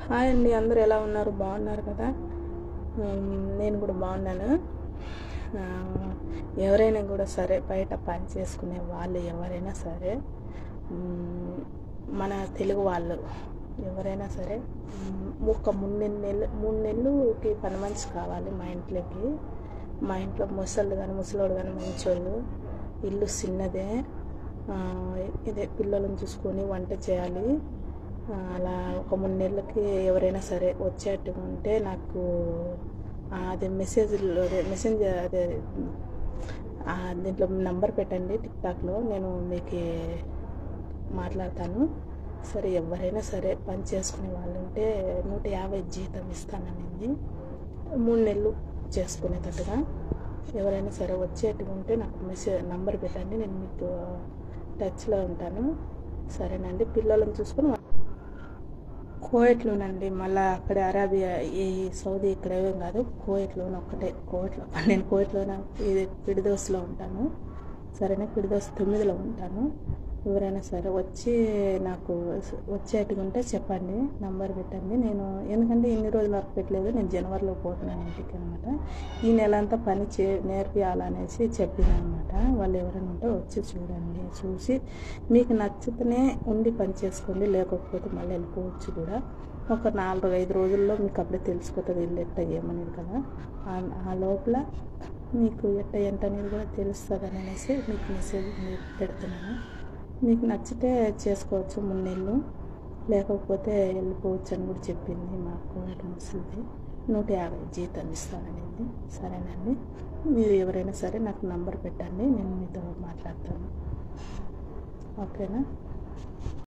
hi అండి అందరూ ఎలా ఉన్నారు బాగున్నారు కదా ఉమ్, నేను కూడా బాగున్నాను ఆ, ఎవరైనా కూడా సరే బయట పని చేసుకునే వాళ్ళు ఎవరైనా సరే ఉమ్, మన తెలుగు వాళ్ళు ఎవరైనా సరే ఉమ్, ఒక మూడు నెలలు మూడు నెలలుకి పని మనిషి కావాలి మా ఇంట్లోకి మా ఇంట్లో ముసళ్ళు కానీ ముసలోడు కానీ మంచోళ్ళు ఇల్లు చిన్నదే ఆ, ఇదే పిల్లలను చూసుకొని వంట చేయాలి ఆ, అలా ఒక మూడు నెలలకి ఎవరైనా సరే వచ్చేట్టుగా ఉంటే నాకు ఆ, అదే మెసేజ్లో అదే మెసెంజర్ అదే ఆ, దీంట్లో నంబర్ పెట్టండి టిక్టాక్లో నేను మీకు మాట్లాడతాను సరే ఎవరైనా సరే పని చేసుకునే వాళ్ళు ఉంటే నూట యాభై జీతం ఇస్తాననింది మూడు నెలలు చేసుకునేటట్టుగా ఎవరైనా సరే వచ్చేట్టుగా ఉంటే నాకు మెసేజ్ నంబర్ పెట్టండి నేను మీకు టచ్లో ఉంటాను సరేనండి పిల్లలను చూసుకొని కోయట్లోనండి మళ్ళీ అక్కడ అరేబియా ఈ సౌదీ ఇక్కడ ఏం కాదు కోయట్లోనే ఒక్కటే కోయట్లో నేను కోయట్లోనే ఇది పిడిదోస్లో ఉంటాను సరేనా పిడిదోస్ తొమ్మిదిలో ఉంటాను ఎవరైనా సరే వచ్చి నాకు వచ్చేట్టుగా ఉంటే చెప్పండి నంబర్ పెట్టండి నేను ఎందుకంటే ఇన్ని రోజుల వరకు పెట్టలేదు నేను జనవరిలో పోతున్నాను ఇంటికి అనమాట ఈ నెల అంతా పని చే నేర్పియాలనేసి చెప్పింది అనమాట వాళ్ళు ఎవరైనా ఉంటే వచ్చి చూడండి చూసి మీకు నచ్చితేనే ఉండి పని చేసుకోండి లేకపోతే మళ్ళీ వెళ్ళిపోవచ్చు కూడా ఒక నాలుగు ఐదు రోజుల్లో మీకు అప్పుడే తెలిసిపోతుంది ఇల్లు ఎట్ట ఏమనేది కదా ఆ- ఆ లోపల మీకు ఎట్ట ఏంట అనేది కూడా తెలుస్తుంది అనేసి మీకు మెసేజ్ మీకు పెడుతున్నాను మీకు నచ్చితే చేసుకోవచ్చు మున్నెళ్ళు లేకపోతే వెళ్ళిపోవచ్చు అని కూడా చెప్పింది మాకు అటు ముసలిది నూట యాభై జీతం ఇస్తాననేది సరేనండి మీరు ఎవరైనా సరే నాకు నంబర్ పెట్టండి నేను మీతో మాట్లాడతాను ఓకేనా